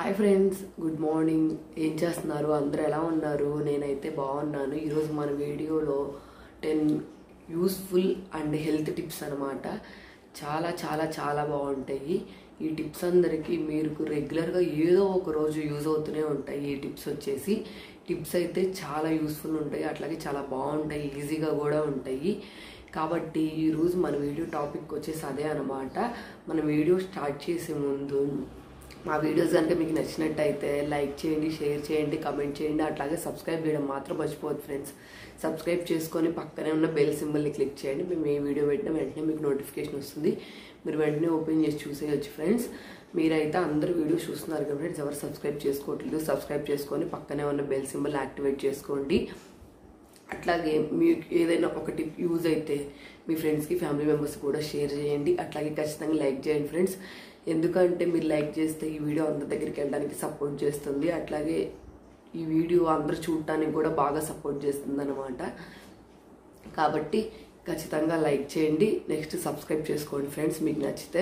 hi friends good morning ఏం చేస్తున్నారు అందరూ ఎలా ఉన్నారు నేనైతే బాగున్నాను ఈరోజు మన వీడియోలో ten useful and health tips అనమాట చాలా చాలా చాలా బాగుంటాయి ఈ టిప్స్ అందరికీ మీరు రెగ్యులర్గా ఏదో ఒక రోజు యూజ్ అవుతూనే ఉంటాయి ఈ టిప్స్ వచ్చేసి టిప్స్ అయితే చాలా యూస్ఫుల్ ఉంటాయి అట్లాగే చాలా బాగుంటాయి ఈజీగా కూడా ఉంటాయి కాబట్టి ఈరోజు మన వీడియో టాపిక్ వచ్చేసి అదే అనమాట మన వీడియో స్టార్ట్ చేసే ముందు మా వీడియోస్ కనుక మీకు నచ్చినట్టయితే లైక్ చేయండి షేర్ చేయండి కమెంట్ చేయండి అట్లాగే సబ్స్క్రైబ్ చేయడం మాత్రం మర్చిపోవద్దు ఫ్రెండ్స్ సబ్స్క్రైబ్ చేసుకొని పక్కనే ఉన్న బెల్ సింబల్ని క్లిక్ చేయండి మేము ఏ వీడియో పెట్టినా వెంటనే మీకు నోటిఫికేషన్ వస్తుంది మీరు వెంటనే ఓపెన్ చేసి చూసేయచ్చు ఫ్రెండ్స్ మీరైతే అందరూ వీడియో చూస్తున్నారు కదా ఫ్రెండ్స్ ఎవరు సబ్స్క్రైబ్ చేసుకోవట్లేదు సబ్స్క్రైబ్ చేసుకొని పక్కనే ఉన్న బెల్ సింబల్ యాక్టివేట్ చేసుకోండి అట్లాగే మీకు ఏదైనా ఒక టిప్ యూజ్ అయితే మీ ఫ్రెండ్స్కి ఫ్యామిలీ మెంబర్స్ కూడా షేర్ చేయండి అట్లాగే ఖచ్చితంగా లైక్ చేయండి ఫ్రెండ్స్ ఎందుకంటే మీరు లైక్ చేస్తే ఈ వీడియో అందరి దగ్గరికి వెళ్ళడానికి సపోర్ట్ చేస్తుంది అట్లాగే ఈ వీడియో అందరూ చూడటానికి కూడా బాగా సపోర్ట్ చేస్తుంది అనమాట కాబట్టి ఖచ్చితంగా లైక్ చేయండి నెక్స్ట్ సబ్స్క్రైబ్ చేసుకోండి ఫ్రెండ్స్ మీకు నచ్చితే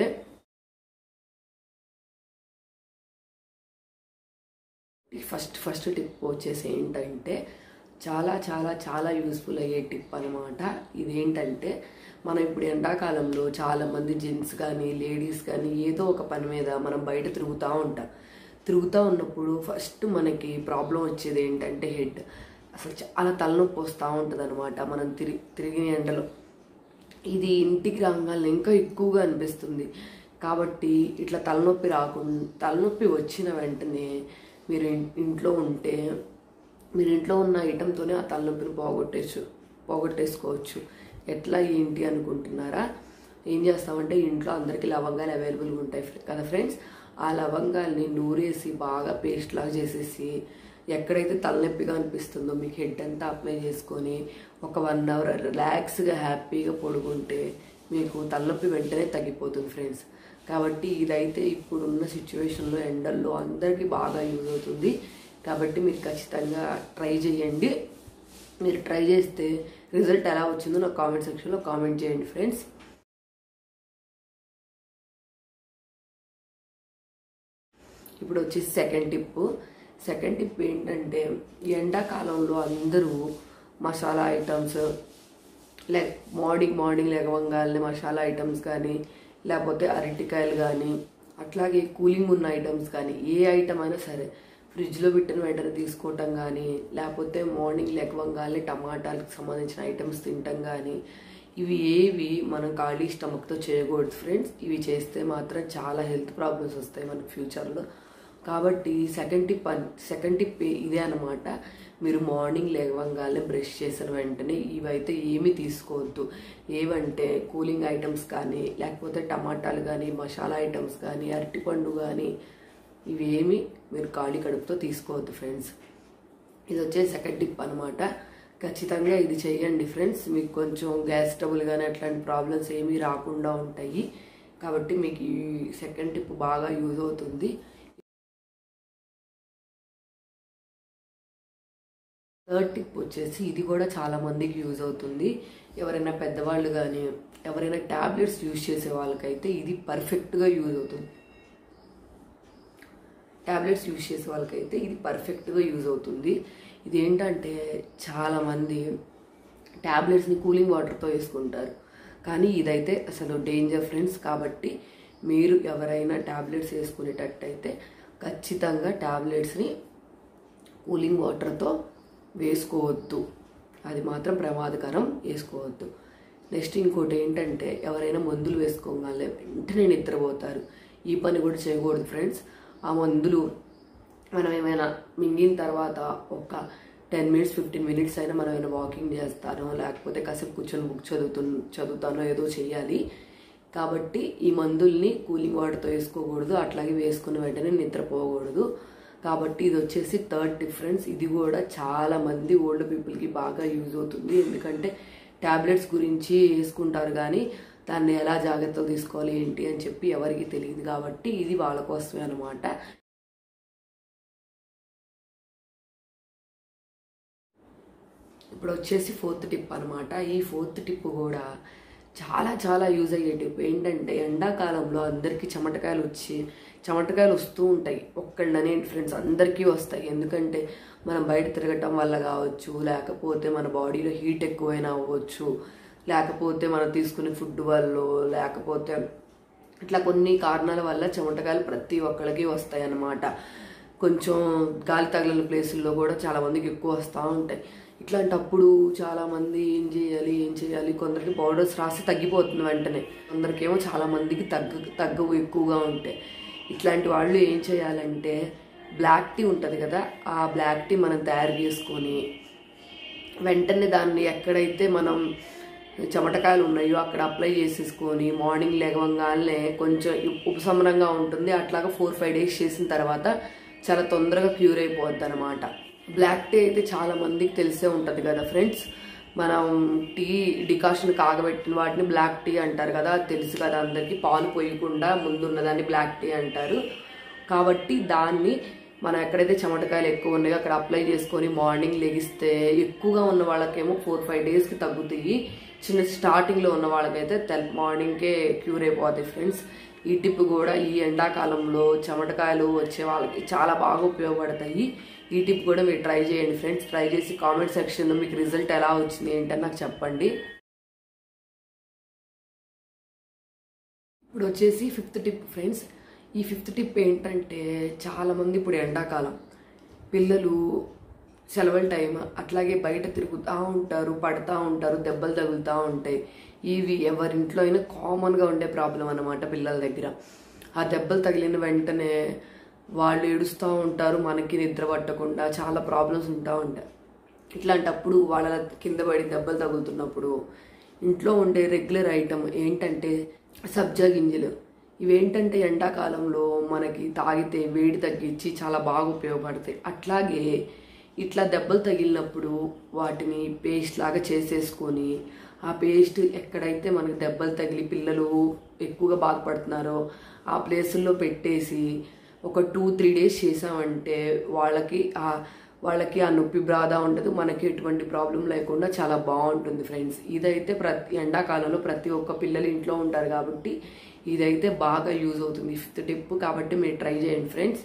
ఫస్ట్ ఫస్ట్ టిప్ వచ్చేసి ఏంటంటే చాలా చాలా చాలా యూస్ఫుల్ అయ్యే టిప్ అనమాట ఇదేంటంటే మనం ఇప్పుడు ఎండాకాలంలో చాలా మంది జెంట్స్ కానీ లేడీస్ కానీ ఏదో ఒక పని మీద మనం బయట తిరుగుతూ ఉంటాం తిరుగుతూ ఉన్నప్పుడు ఫస్ట్ మనకి ప్రాబ్లం వచ్చేది ఏంటంటే హెడ్ అసలు చాలా తలనొప్పి వస్తూ ఉంటుంది అనమాట మనం తిరిగి తిరిగిన ఎండలో ఇది ఇంటికి రాగానే ఇంకా ఎక్కువగా అనిపిస్తుంది కాబట్టి ఇట్లా తలనొప్పి రాకుండా తలనొప్పి వచ్చిన వెంటనే మీరు ఇంట్లో ఉంటే మీరు ఇంట్లో ఉన్న ఐటెంతోనే ఆ తలనొప్పిని పోగొట్టేచ్చు పోగొట్టేసుకోవచ్చు ఎట్లా ఏంటి అనుకుంటున్నారా ఏం చేస్తామంటే ఇంట్లో అందరికీ లవంగాలు అవైలబుల్గా ఉంటాయి కదా ఫ్రెండ్స్ ఆ లవంగాల్ని నూరేసి బాగా పేస్ట్ లాగా చేసేసి ఎక్కడైతే తలనొప్పిగా అనిపిస్తుందో మీకు హెడ్ అంతా అప్లై చేసుకొని ఒక వన్ అవర్ రిలాక్స్గా హ్యాపీగా పడుకుంటే మీకు తలనొప్పి వెంటనే తగ్గిపోతుంది ఫ్రెండ్స్ కాబట్టి ఇదైతే ఇప్పుడున్న సిచ్యువేషన్లో ఎండల్లో అందరికీ బాగా యూజ్ అవుతుంది కాబట్టి మీరు ఖచ్చితంగా ట్రై చేయండి మీరు ట్రై చేస్తే రిజల్ట్ ఎలా వచ్చిందో నాకు కామెంట్ సెక్షన్లో కామెంట్ చేయండి ఫ్రెండ్స్ ఇప్పుడు వచ్చేసి సెకండ్ టిప్ సెకండ్ టిప్ ఏంటంటే ఎండాకాలంలో అందరూ masala items like morning morning లేకవంగానే మసాలా ఐటమ్స్ కానీ లేకపోతే అరటికాయలు కానీ అట్లాగే కూలింగ్ ఉన్న ఐటమ్స్ కానీ ఏ ఐటమ్ అయినా సరే ఫ్రిడ్జ్లో పెట్టిన వెంటనే తీసుకోవటం కానీ లేకపోతే మార్నింగ్ లేకవంగానే టమాటాలకు సంబంధించిన ఐటమ్స్ తినటం కానీ ఇవి ఏవి మనం ఖాళీ స్టమక్తో చేయకూడదు ఫ్రెండ్స్ ఇవి చేస్తే మాత్రం చాలా హెల్త్ ప్రాబ్లమ్స్ వస్తాయి మనకు ఫ్యూచర్లో కాబట్టి సెకండ్ టిప్ సెకండ్ టిప్ ఇదే అనమాట మీరు మార్నింగ్ లేవగానే బ్రష్ చేసిన వెంటనే ఇవైతే ఏమీ తీసుకోవద్దు ఏవంటే కూలింగ్ ఐటమ్స్ కానీ లేకపోతే టమాటాలు కానీ మసాలా ఐటమ్స్ కానీ అరటిపండు కానీ ఇవేమి మీరు ఖాళీ కడుపుతో తీసుకోవద్దు ఫ్రెండ్స్ ఇది వచ్చే సెకండ్ టిప్ అనమాట ఖచ్చితంగా ఇది చేయండి ఫ్రెండ్స్ మీకు కొంచెం గ్యాస్ ట్రబుల్ కానీ అట్లాంటి ప్రాబ్లమ్స్ ఏమీ రాకుండా ఉంటాయి కాబట్టి మీకు ఈ సెకండ్ టిప్ బాగా యూజ్ అవుతుంది థర్డ్ టిప్ వచ్చేసి ఇది కూడా చాలా మందికి యూజ్ అవుతుంది ఎవరైనా పెద్దవాళ్ళు కానీ ఎవరైనా ట్యాబ్లెట్స్ యూజ్ చేసే వాళ్ళకైతే ఇది పర్ఫెక్ట్గా యూజ్ అవుతుంది ట్యాబ్లెట్స్ యూజ్ చేసే వాళ్ళకైతే ఇది పర్ఫెక్ట్గా యూజ్ అవుతుంది ఇది ఏంటంటే చాలామంది ట్యాబ్లెట్స్ని కూలింగ్ వాటర్తో వేసుకుంటారు కానీ ఇదైతే అసలు డేంజర్ ఫ్రెండ్స్ కాబట్టి మీరు ఎవరైనా ట్యాబ్లెట్స్ వేసుకునేటట్టయితే ఖచ్చితంగా ట్యాబ్లెట్స్ని కూలింగ్ వాటర్తో వేసుకోవద్దు అది మాత్రం ప్రమాదకరం వేసుకోవద్దు నెక్స్ట్ ఇంకోటి ఏంటంటే ఎవరైనా మందులు వేసుకోగానే వెంటనే నిద్రపోతారు ఈ పని కూడా చేయకూడదు ఫ్రెండ్స్ ఆ మందులు మనం ఏమైనా మింగిన తర్వాత ఒక టెన్ మినిట్స్ ఫిఫ్టీన్ మినిట్స్ అయినా మనం ఏమైనా వాకింగ్ చేస్తానో లేకపోతే కాసేపు కూర్చొని బుక్ చదువుతు చదువుతానో ఏదో చేయాలి కాబట్టి ఈ మందుల్ని కూలింగ్ వాటర్తో వేసుకోకూడదు అట్లాగే వేసుకున్న వెంటనే నిద్రపోకూడదు కాబట్టి ఇది వచ్చేసి థర్డ్ డిఫరెన్స్ ఇది కూడా చాలా మంది ఓల్డ్ పీపుల్కి బాగా యూజ్ అవుతుంది ఎందుకంటే ట్యాబ్లెట్స్ గురించి వేసుకుంటారు కానీ దాన్ని ఎలా జాగ్రత్తలు తీసుకోవాలి ఏంటి అని చెప్పి ఎవరికి తెలియదు కాబట్టి ఇది వాళ్ళ కోసమే అనమాట ఇప్పుడు వచ్చేసి ఫోర్త్ టిప్ అనమాట ఈ ఫోర్త్ టిప్ కూడా చాలా చాలా యూజ్ అయ్యే టిప్ ఏంటంటే ఎండాకాలంలో అందరికీ చెమటకాయలు వచ్చి చెమటకాయలు వస్తూ ఉంటాయి ఒక్కళ్ళనే ఫ్రెండ్స్ అందరికీ వస్తాయి ఎందుకంటే మనం బయట తిరగటం వల్ల కావచ్చు లేకపోతే మన బాడీలో హీట్ ఎక్కువైనా అవ్వచ్చు లేకపోతే మనం తీసుకునే ఫుడ్ వల్ల లేకపోతే ఇట్లా కొన్ని కారణాల వల్ల చెమటకాయలు ప్రతి ఒక్కరికి వస్తాయి అన్నమాట కొంచెం గాలి తగిలిన ప్లేసుల్లో కూడా చాలా మందికి ఎక్కువ వస్తూ ఉంటాయి ఇట్లాంటప్పుడు చాలా మంది ఏం చేయాలి ఏం చేయాలి కొందరికి పౌడర్స్ రాసి తగ్గిపోతుంది వెంటనే కొందరికేమో చాలా మందికి తగ్గ తగ్గవు ఎక్కువగా ఉంటాయి ఇట్లాంటి వాళ్ళు ఏం చేయాలంటే బ్లాక్ టీ ఉంటుంది కదా ఆ బ్లాక్ టీ మనం తయారు చేసుకొని వెంటనే దాన్ని ఎక్కడైతే మనం చెమటకాయలు ఉన్నాయో అక్కడ అప్లై చేసేసుకొని మార్నింగ్ లేవగానే కొంచెం ఉపశమనంగా ఉంటుంది అట్లాగా ఫోర్ ఫైవ్ డేస్ చేసిన తర్వాత చాలా తొందరగా క్యూర్ అయిపోద్ది అనమాట బ్లాక్ టీ అయితే చాలా మందికి తెలిసే ఉంటుంది కదా ఫ్రెండ్స్ మనం టీ డికాషన్ కాగబెట్టిన వాటిని బ్లాక్ టీ అంటారు కదా అది తెలుసు కదా అందరికీ పాలు పోయకుండా ముందున్నదాన్ని బ్లాక్ టీ అంటారు కాబట్టి దాన్ని మనం ఎక్కడైతే చెమటకాయలు ఎక్కువ ఉన్నాయో అక్కడ అప్లై చేసుకొని మార్నింగ్ లెగిస్తే ఎక్కువగా ఉన్న వాళ్ళకేమో ఫోర్ ఫైవ్ డేస్కి తగ్గుతాయి చిన్న స్టార్టింగ్లో ఉన్న వాళ్ళకైతే తెల్ మార్నింగ్కే క్యూర్ అయిపోతాయి ఫ్రెండ్స్ ఈ టిప్ కూడా ఈ ఎండాకాలంలో చెమటకాయలు వచ్చే వాళ్ళకి చాలా బాగా ఉపయోగపడతాయి ఈ టిప్ కూడా మీరు ట్రై చేయండి ఫ్రెండ్స్ ట్రై చేసి కామెంట్ సెక్షన్లో మీకు రిజల్ట్ ఎలా వచ్చింది ఏంటని నాకు చెప్పండి ఇప్పుడు వచ్చేసి ఫిఫ్త్ టిప్ ఫ్రెండ్స్ ఈ ఫిఫ్త్ టిప్ ఏంటంటే చాలామంది ఇప్పుడు ఎండాకాలం పిల్లలు సెలవుల టైం అట్లాగే బయట తిరుగుతూ ఉంటారు పడతా ఉంటారు దెబ్బలు తగులుతూ ఉంటాయి ఇవి ఎవరింట్లో అయినా కామన్గా ఉండే ప్రాబ్లం అన్నమాట పిల్లల దగ్గర ఆ దెబ్బలు తగిలిన వెంటనే వాళ్ళు ఏడుస్తూ ఉంటారు మనకి నిద్ర పట్టకుండా చాలా ప్రాబ్లమ్స్ ఉంటూ ఉంటాయి ఇట్లాంటప్పుడు వాళ్ళ కింద పడి దెబ్బలు తగులుతున్నప్పుడు ఇంట్లో ఉండే రెగ్యులర్ ఐటమ్ ఏంటంటే సబ్జా గింజలు ఇవేంటంటే ఎండాకాలంలో మనకి తాగితే వేడి తగ్గించి చాలా బాగా ఉపయోగపడతాయి అట్లాగే ఇట్లా దెబ్బలు తగిలినప్పుడు వాటిని పేస్ట్ లాగా చేసేసుకొని ఆ పేస్ట్ ఎక్కడైతే మనకి దెబ్బలు తగిలి పిల్లలు ఎక్కువగా బాధపడుతున్నారో ఆ ప్లేసుల్లో పెట్టేసి ఒక టూ త్రీ డేస్ చేసామంటే వాళ్ళకి ఆ వాళ్ళకి ఆ నొప్పి బాధ ఉండదు మనకి ఎటువంటి ప్రాబ్లం లేకుండా చాలా బాగుంటుంది ఫ్రెండ్స్ ఇదైతే ప్రతి ఎండాకాలంలో ప్రతి ఒక్క పిల్లలు ఇంట్లో ఉంటారు కాబట్టి ఇదైతే బాగా యూజ్ అవుతుంది ఫిఫ్త్ టిప్ కాబట్టి మీరు ట్రై చేయండి ఫ్రెండ్స్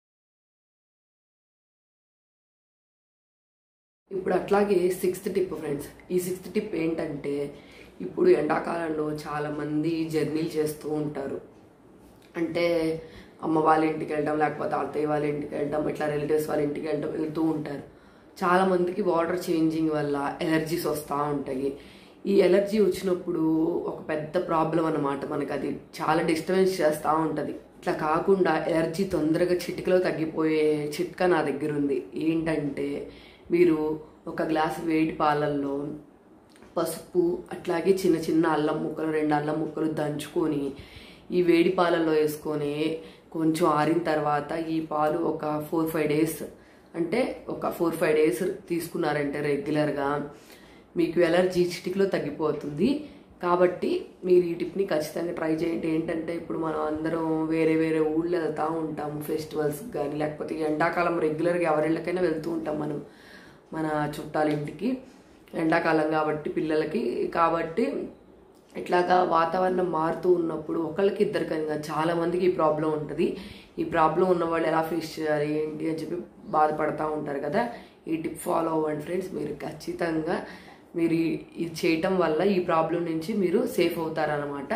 ఇప్పుడు అట్లాగే సిక్స్త్ టిప్ ఫ్రెండ్స్ ఈ సిక్స్త్ టిప్ ఏంటంటే ఇప్పుడు ఎండాకాలంలో చాలామంది జర్నీలు చేస్తూ ఉంటారు అంటే అమ్మ వాళ్ళ ఇంటికి వెళ్ళడం లేకపోతే అత్తయ్య వాళ్ళ ఇంటికి వెళ్ళడం ఇట్లా రిలేటివ్స్ వాళ్ళ ఇంటికి వెళ్ళడం వెళ్తూ ఉంటారు చాలా మందికి వాటర్ చేంజింగ్ వల్ల ఎలర్జీస్ వస్తూ ఉంటాయి ఈ ఎలర్జీ వచ్చినప్పుడు ఒక పెద్ద ప్రాబ్లం అన్నమాట మనకి అది చాలా డిస్టర్బెన్స్ చేస్తూ ఉంటుంది ఇట్లా కాకుండా ఎలర్జీ తొందరగా చిటికలో తగ్గిపోయే చిట్కా నా దగ్గర ఉంది ఏంటంటే మీరు ఒక గ్లాస్ వేడి పాలల్లో పసుపు అట్లాగే చిన్న చిన్న అల్లం ముక్కలు రెండు అల్లం ముక్కలు దంచుకొని ఈ వేడి పాలల్లో వేసుకొని కొంచెం ఆరిన తర్వాత ఈ పాలు ఒక ఫోర్ ఫైవ్ డేస్ అంటే ఒక ఫోర్ ఫైవ్ డేస్ తీసుకున్నారంటే రెగ్యులర్గా మీకు ఎలర్జీ చిటికలో తగ్గిపోతుంది కాబట్టి మీరు ఈ టిప్ని ఖచ్చితంగా ట్రై చేయండి ఏంటంటే ఇప్పుడు మనం అందరం వేరే వేరే ఊళ్ళో వెళ్తూ ఉంటాము ఫెస్టివల్స్ కానీ లేకపోతే ఎండాకాలం రెగ్యులర్గా ఎవరిళ్ళకైనా వెళ్తూ ఉంటాం మనం మన చుట్టాల ఇంటికి ఎండాకాలం కాబట్టి పిల్లలకి కాబట్టి ఇట్లాగా వాతావరణం మారుతూ ఉన్నప్పుడు ఒకళ్ళకి ఇద్దరికని కాదు చాలా మందికి ఈ ప్రాబ్లం ఉంటుంది ఈ ప్రాబ్లం ఉన్న వాళ్ళు ఎలా ఫేస్ చేయాలి ఏంటి అని చెప్పి బాధపడతా ఉంటారు కదా ఈ టిప్ ఫాలో అవ్వండి ఫ్రెండ్స్ మీరు ఖచ్చితంగా మీరు ఈ- ఇది చేయటం వల్ల ఈ ప్రాబ్లం నుంచి మీరు సేఫ్ అవుతారనమాట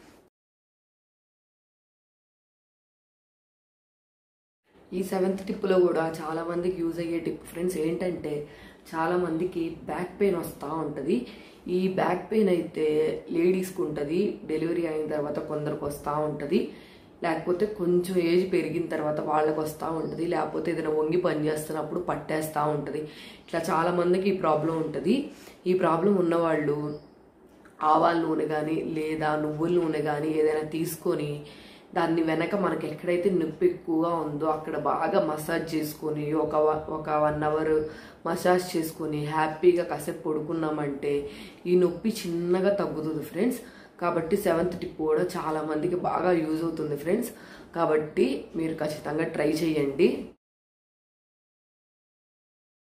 ఈ సెవెంత్ టిప్లో కూడా చాలా మందికి యూజ్ అయ్యే టిప్ ఫ్రెండ్స్ ఏంటంటే చాలా మందికి బ్యాక్ పెయిన్ వస్తూ ఉంటుంది ఈ బ్యాక్ పెయిన్ అయితే లేడీస్కి ఉంటుంది డెలివరీ అయిన తర్వాత కొందరికి వస్తూ ఉంటుంది లేకపోతే కొంచెం ఏజ్ పెరిగిన తర్వాత వాళ్ళకి వస్తూ ఉంటుంది లేకపోతే ఏదైనా వంగి పని చేస్తున్నప్పుడు పట్టేస్తూ ఉంటుంది ఇట్లా చాలా మందికి ఈ ప్రాబ్లం ఉంటుంది ఈ ప్రాబ్లం ఉన్నవాళ్ళు ఆవాల నూనె కానీ లేదా నువ్వుల నూనె కానీ ఏదైనా తీసుకొని దాన్ని వెనక మనకి ఎక్కడైతే నొప్పి ఎక్కువగా ఉందో అక్కడ బాగా మసాజ్ చేసుకొని ఒక వ- ఒక వన్ అవర్ మసాజ్ చేసుకొని హ్యాపీగా కాసేపు పడుకున్నామంటే ఈ నొప్పి చిన్నగా తగ్గుతుంది ఫ్రెండ్స్ కాబట్టి సెవెంత్ టిప్ కూడా చాలా మందికి బాగా యూజ్ అవుతుంది ఫ్రెండ్స్ కాబట్టి మీరు ఖచ్చితంగా ట్రై చేయండి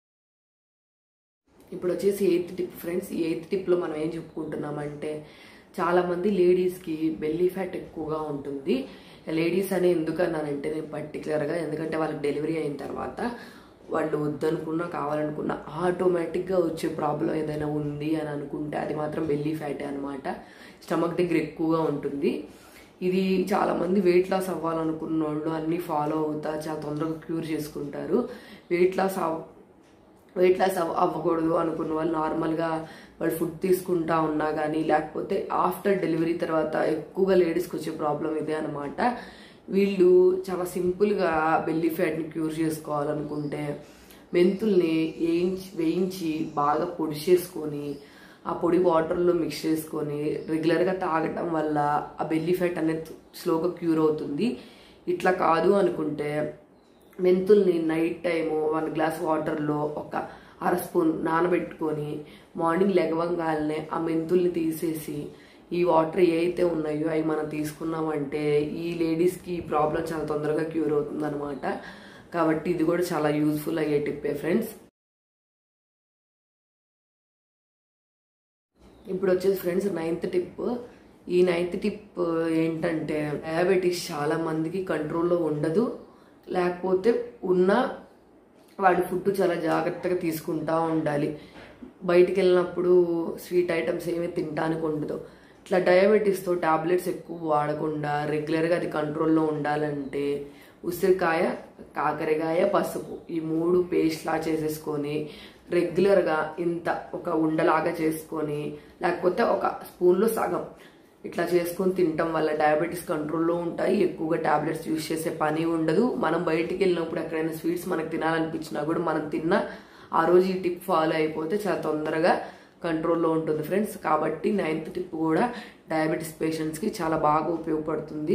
ఇప్పుడు వచ్చేసి ఎయిత్ టిప్ ఫ్రెండ్స్ ఈ ఎయిత్ టిప్లో మనం ఏం చెప్పుకుంటున్నామంటే చాలా మంది లేడీస్కి బెల్లీ ఫ్యాట్ ఎక్కువగా ఉంటుంది లేడీస్ అని ఎందుకన్నానంటే నేను పర్టికులర్గా ఎందుకంటే వాళ్ళకి డెలివరీ అయిన తర్వాత వాళ్ళు వద్దనుకున్నా కావాలనుకున్నా ఆటోమేటిక్గా వచ్చే ప్రాబ్లం ఏదైనా ఉంది అని అనుకుంటే అది మాత్రం బెల్లీ ఫ్యాటే అనమాట స్టమక్ దగ్గర ఎక్కువగా ఉంటుంది ఇది చాలా మంది వెయిట్ లాస్ అవ్వాలనుకున్న వాళ్ళు అన్నీ ఫాలో అవుతా చాలా తొందరగా క్యూర్ చేసుకుంటారు వెయిట్ లాస్ అవ్ వెయిట్ లాస్ అవ్ అవ్వకూడదు అనుకున్న వాళ్ళు నార్మల్గా వాళ్ళు ఫుడ్ తీసుకుంటా ఉన్నా కానీ లేకపోతే ఆఫ్టర్ డెలివరీ తర్వాత ఎక్కువగా లేడీస్కి వచ్చే ప్రాబ్లం ఇదే అనమాట వీళ్ళు చాలా సింపుల్గా బెల్లీ ఫ్యాట్ని క్యూర్ చేసుకోవాలనుకుంటే మెంతుల్ని వేయించి వేయించి బాగా పొడి చేసుకొని ఆ పొడి వాటర్లో మిక్స్ చేసుకొని రెగ్యులర్గా తాగటం వల్ల ఆ బెల్లీ ఫ్యాట్ అనేది స్లోగా క్యూర్ అవుతుంది ఇట్లా కాదు అనుకుంటే మెంతుల్ని నైట్ టైము వన్ గ్లాస్ వాటర్లో ఒక అర స్పూన్ నానబెట్టుకొని మార్నింగ్ లెగవంగానే ఆ మెంతుల్ని తీసేసి ఈ వాటర్ ఏ అయితే ఉన్నాయో అవి మనం తీసుకున్నామంటే ఈ లేడీస్కి ఈ ప్రాబ్లం చాలా తొందరగా క్యూర్ అవుతుంది అనమాట కాబట్టి ఇది కూడా చాలా యూస్ఫుల్ అయ్యే టిప్పే ఫ్రెండ్స్ ఇప్పుడు వచ్చేసి ఫ్రెండ్స్ నైన్త్ టిప్ ఈ నైన్త్ టిప్ ఏంటంటే డయాబెటీస్ చాలా మందికి కంట్రోల్లో ఉండదు లేకపోతే ఉన్న వాడి ఫుడ్ చాలా జాగ్రత్తగా తీసుకుంటా ఉండాలి బయటికి వెళ్ళినప్పుడు స్వీట్ ఐటమ్స్ ఏమీ తినడానికి ఉండదు ఇట్లా డయాబెటీస్తో టాబ్లెట్స్ ఎక్కువ వాడకుండా రెగ్యులర్గా అది కంట్రోల్లో ఉండాలంటే ఉసిరికాయ కాకరకాయ పసుపు ఈ మూడు పేస్ట్లా చేసేసుకొని రెగ్యులర్గా ఇంత ఒక ఉండలాగా చేసుకొని లేకపోతే ఒక స్పూన్లో సగం ఇట్లా చేసుకొని తినటం వల్ల డయాబెటీస్ కంట్రోల్లో ఉంటాయి ఎక్కువగా టాబ్లెట్స్ యూజ్ చేసే పని ఉండదు మనం బయటికి వెళ్ళినప్పుడు ఎక్కడైనా స్వీట్స్ మనకు తినాలనిపించినా కూడా మనం తిన్న ఆ రోజు ఈ టిప్ ఫాలో అయిపోతే చాలా తొందరగా కంట్రోల్లో ఉంటుంది ఫ్రెండ్స్ కాబట్టి నైన్త్ టిప్ కూడా డయాబెటీస్ పేషెంట్స్కి చాలా బాగా ఉపయోగపడుతుంది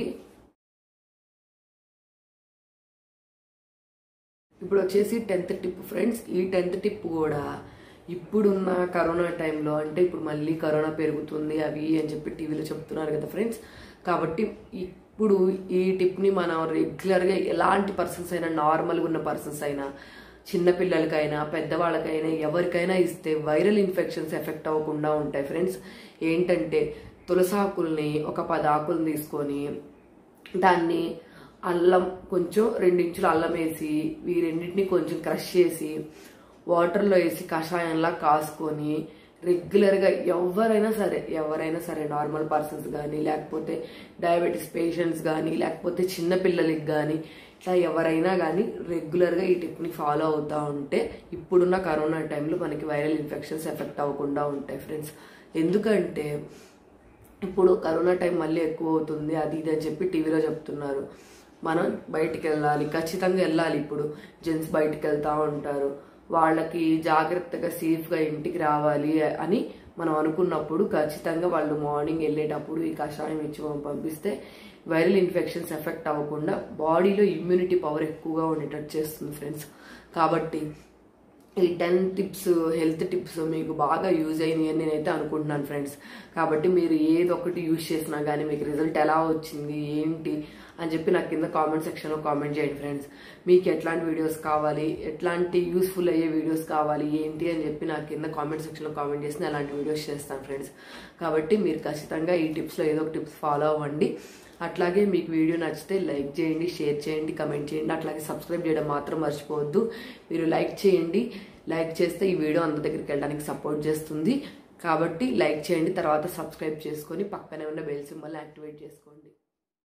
ఇప్పుడు వచ్చేసి టెన్త్ టిప్ ఫ్రెండ్స్ ఈ టెన్త్ టిప్ కూడా ఇప్పుడున్న కరోనా టైంలో అంటే ఇప్పుడు మళ్ళీ కరోనా పెరుగుతుంది అవి అని చెప్పి టీవీలో చెప్తున్నారు కదా ఫ్రెండ్స్ కాబట్టి ఇప్పుడు ఈ టిప్ని మనం రెగ్యులర్గా ఎలాంటి పర్సన్స్ అయినా నార్మల్గా ఉన్న పర్సన్స్ అయినా చిన్నపిల్లలకైనా పెద్దవాళ్ళకైనా ఎవరికైనా ఇస్తే వైరల్ ఇన్ఫెక్షన్స్ ఎఫెక్ట్ అవ్వకుండా ఉంటాయి ఫ్రెండ్స్ ఏంటంటే తులసాకుల్ని ఒక పది ఆకులను తీసుకొని దాన్ని అల్లం కొంచెం రెండించులు అల్లం వేసి ఈ రెండింటిని కొంచెం క్రష్ చేసి వాటర్లో వేసి కషాయంలా కాసుకొని రెగ్యులర్గా ఎవరైనా సరే ఎవరైనా సరే నార్మల్ పర్సన్స్ కానీ లేకపోతే డయాబెటీస్ పేషెంట్స్ కానీ లేకపోతే చిన్న పిల్లలకి కానీ ఇట్లా ఎవరైనా కానీ రెగ్యులర్గా ఈ టిప్ని ఫాలో అవుతూ ఉంటే ఇప్పుడున్న కరోనా టైంలో మనకి వైరల్ ఇన్ఫెక్షన్స్ ఎఫెక్ట్ అవ్వకుండా ఉంటాయి ఫ్రెండ్స్ ఎందుకంటే ఇప్పుడు కరోనా టైం మళ్ళీ ఎక్కువ అవుతుంది అది ఇది అని చెప్పి టీవీలో చెప్తున్నారు మనం బయటికి వెళ్ళాలి ఖచ్చితంగా వెళ్ళాలి ఇప్పుడు జెంట్స్ బయటికి వెళ్తూ ఉంటారు వాళ్ళకి జాగ్రత్తగా సేఫ్గా ఇంటికి రావాలి అని మనం అనుకున్నప్పుడు ఖచ్చితంగా వాళ్ళు మార్నింగ్ వెళ్ళేటప్పుడు ఈ కషాయం ఇచ్చి మనం పంపిస్తే వైరల్ ఇన్ఫెక్షన్స్ ఎఫెక్ట్ అవ్వకుండా బాడీలో ఇమ్యూనిటీ పవర్ ఎక్కువగా ఉండేటట్టు చేస్తుంది ఫ్రెండ్స్ కాబట్టి ఈ టెన్ టిప్స్ హెల్త్ టిప్స్ మీకు బాగా యూజ్ అయినాయి అని నేనైతే అనుకుంటున్నాను ఫ్రెండ్స్ కాబట్టి మీరు ఏది ఒకటి యూజ్ చేసినా కానీ మీకు రిజల్ట్ ఎలా వచ్చింది ఏంటి అని చెప్పి నాకు కింద కామెంట్ సెక్షన్లో కామెంట్ చేయండి ఫ్రెండ్స్ మీకు ఎట్లాంటి వీడియోస్ కావాలి ఎట్లాంటి యూస్ఫుల్ అయ్యే వీడియోస్ కావాలి ఏంటి అని చెప్పి నాకు కింద కామెంట్ సెక్షన్లో కామెంట్ చేసి నేను అలాంటి వీడియోస్ చేస్తాను ఫ్రెండ్స్ కాబట్టి మీరు ఖచ్చితంగా ఈ టిప్స్లో ఏదో ఒక టిప్స్ ఫాలో అవ్వండి అట్లాగే మీకు వీడియో నచ్చితే లైక్ చేయండి షేర్ చేయండి కమెంట్ చేయండి అట్లాగే సబ్స్క్రైబ్ చేయడం మాత్రం మర్చిపోవద్దు మీరు లైక్ చేయండి లైక్ చేస్తే ఈ వీడియో అందరి దగ్గరికి వెళ్ళడానికి సపోర్ట్ చేస్తుంది కాబట్టి లైక్ చేయండి తర్వాత సబ్స్క్రైబ్ చేసుకొని పక్కనే ఉన్న బెల్ సింబల్ యాక్టివేట్ చేసుకోండి